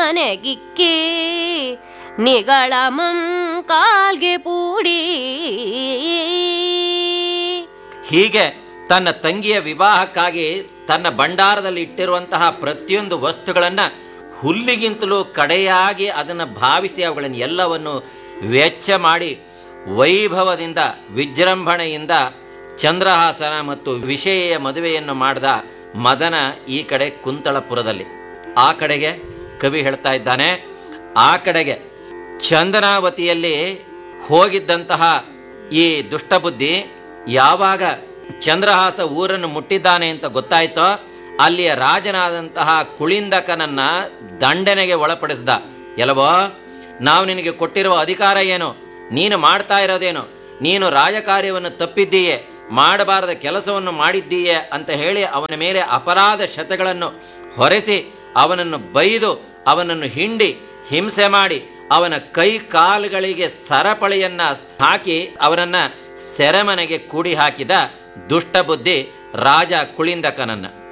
ಮನೆಗಿಕ್ಕಿ ನಿಗಳಮಂ ಕಾಲ್ಗೆ ಪೂಡಿ ಹೀಗೆ ತನ್ನ ತಂಗಿಯ ವಿವಾಹಕ್ಕಾಗಿ ತನ್ನ ಭಂಡಾರದಲ್ಲಿ ಇಟ್ಟಿರುವಂತಹ ಪ್ರತಿಯೊಂದು ವಸ್ತುಗಳನ್ನ ಹುಲ್ಲಿಗಿಂತಲೂ ಕಡೆಯಾಗಿ ಅದನ್ನು ಭಾವಿಸಿ ಅವುಗಳನ್ನು ಎಲ್ಲವನ್ನು ವೆಚ್ಚ ಮಾಡಿ ವೈಭವದಿಂದ ವಿಜೃಂಭಣೆಯಿಂದ ಚಂದ್ರಹಾಸನ ಮತ್ತು ವಿಷಯ ಮದುವೆಯನ್ನು ಮಾಡಿದ ಮದನ ಈ ಕಡೆ ಕುಂತಳಪುರದಲ್ಲಿ ಆ ಕಡೆಗೆ ಕವಿ ಹೇಳ್ತಾ ಇದ್ದಾನೆ ಆ ಕಡೆಗೆ ಚಂದನಾವತಿಯಲ್ಲಿ ಹೋಗಿದ್ದಂತಹ ಈ ದುಷ್ಟಬುದ್ಧಿ ಯಾವಾಗ ಚಂದ್ರಹಾಸ ಊರನ್ನು ಮುಟ್ಟಿದ್ದಾನೆ ಅಂತ ಗೊತ್ತಾಯ್ತೋ ಅಲ್ಲಿಯ ರಾಜನಾದಂತಹ ಕುಳಿಂದಕನನ್ನ ದಂಡನೆಗೆ ಒಳಪಡಿಸಿದ ಎಲ್ಲವೋ ನಾವು ನಿನಗೆ ಕೊಟ್ಟಿರುವ ಅಧಿಕಾರ ಏನು ನೀನು ಮಾಡ್ತಾ ಇರೋದೇನು ನೀನು ರಾಜಕಾರ್ಯವನ್ನು ತಪ್ಪಿದ್ದೀಯೆ ಮಾಡಬಾರದ ಕೆಲಸವನ್ನು ಮಾಡಿದ್ದೀಯೆ ಅಂತ ಹೇಳಿ ಅವನ ಮೇಲೆ ಅಪರಾಧ ಶತಗಳನ್ನು ಹೊರೆಸಿ ಅವನನ್ನು ಬೈದು ಅವನನ್ನು ಹಿಂಡಿ ಹಿಂಸೆ ಮಾಡಿ ಅವನ ಕೈ ಕಾಲುಗಳಿಗೆ ಸರಪಳಿಯನ್ನ ಹಾಕಿ ಅವನನ್ನ ಸೆರೆಮನೆಗೆ ಕೂಡಿ ಹಾಕಿದ ದುಷ್ಟಬುದ್ಧಿ ರಾಜ ಕುಳಿಂದಕನನ್ನ